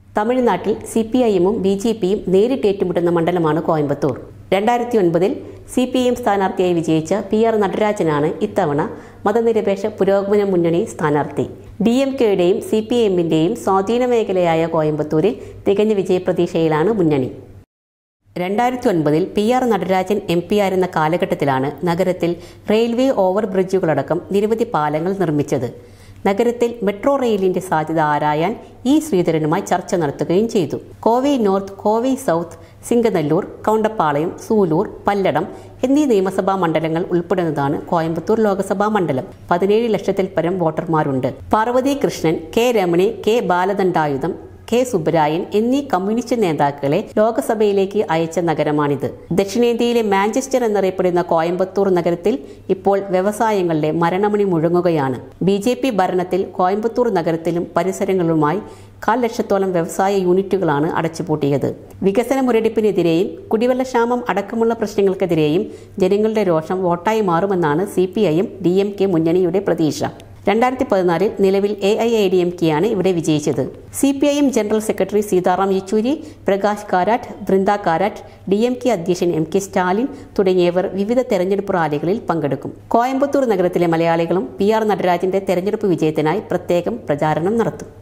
തമിഴ്നാട്ടിൽ C P ഐഎമ്മും B J പിയും നേരിട്ട് ഏറ്റുമുട്ടുന്ന മണ്ഡലമാണ് കോയമ്പത്തൂർ രണ്ടായിരത്തി ഒൻപതിൽ സി പി എം സ്ഥാനാർത്ഥിയായി വിജയിച്ച പി ആർ നടരാജനാണ് ഇത്തവണ മതനിരപേക്ഷ പുരോഗമന മുന്നണി സ്ഥാനാർത്ഥി ഡി എം കെയുടെയും സി പി എമ്മിന്റെയും സ്വാധീന മേഖലയായ കോയമ്പത്തൂരിൽ തികഞ്ഞ വിജയപ്രതീക്ഷയിലാണ് മുന്നണി രണ്ടായിരത്തി ഒൻപതിൽ P R Natarajan M P ആയിരുന്ന കാലഘട്ടത്തിലാണ് നഗരത്തിൽ റെയിൽവേ ഓവർ ബ്രിഡ്ജുകളടക്കം നിരവധി പാലങ്ങൾ നിർമ്മിച്ചത് നഗരത്തിൽ മെട്രോ റെയിലിന്റെ സാധ്യത ആരായാൻ ഇ ശ്രീധരനുമായി ചർച്ച നടത്തുകയും ചെയ്തു കോവൈ നോർത്ത് കോവൈ സൗത്ത് സിംഗനല്ലൂർ കൗണ്ടപ്പാളയം സൂലൂർ പല്ലടം എന്നീ നിയമസഭാ മണ്ഡലങ്ങൾ ഉൾപ്പെടുന്നതാണ് കോയമ്പത്തൂർ ലോക്സഭാ മണ്ഡലം പതിനേഴ് ലക്ഷത്തിൽ പരം വോട്ടർമാരുണ്ട് Parvathi Krishnan K Ramani K Baladandayutham K Subbarayan എന്നീ കമ്മ്യൂണിസ്റ്റ് നേതാക്കളെ ലോക്സഭയിലേക്ക് അയച്ച നഗരമാണിത് ദക്ഷിണേന്ത്യയിലെ മാഞ്ചസ്റ്റർ എന്നറിയപ്പെടുന്ന കോയമ്പത്തൂർ നഗരത്തിൽ ഇപ്പോൾ വ്യവസായങ്ങളുടെ മരണമണി മുഴങ്ങുകയാണ് ബി ജെ പി ഭരണത്തിൽ കോയമ്പത്തൂർ നഗരത്തിലും പരിസരങ്ങളുമായി കാൽ ലക്ഷത്തോളം വ്യവസായ യൂണിറ്റുകളാണ് അടച്ചുപൂട്ടിയത് വികസന മുരടിപ്പിനെതിരെയും കുടിവെള്ളക്ഷാമം അടക്കമുള്ള പ്രശ്നങ്ങൾക്കെതിരെയും ജനങ്ങളുടെ രോഷം വോട്ടായി മാറുമെന്നാണ് C P I M D M K മുന്നണിയുടെ പ്രതീക്ഷ രണ്ടായിരത്തി പതിനാലിൽ നിലവിൽ A I I D M കെയാണ് ഇവിടെ വിജയിച്ചത് C P I M general secretary Sitaram Yechury Prakash Karat Brinda Karat D M K അധ്യക്ഷൻ എം കെ സ്റ്റാലിൻ തുടങ്ങിയവർ വിവിധ തെരഞ്ഞെടുപ്പ് റാലികളിൽ പങ്കെടുക്കും കോയമ്പത്തൂർ നഗരത്തിലെ മലയാളികളും പി ആർ നടരാജന്റെ തെരഞ്ഞെടുപ്പ് വിജയത്തിനായി പ്രത്യേകം പ്രചാരണം നടത്തും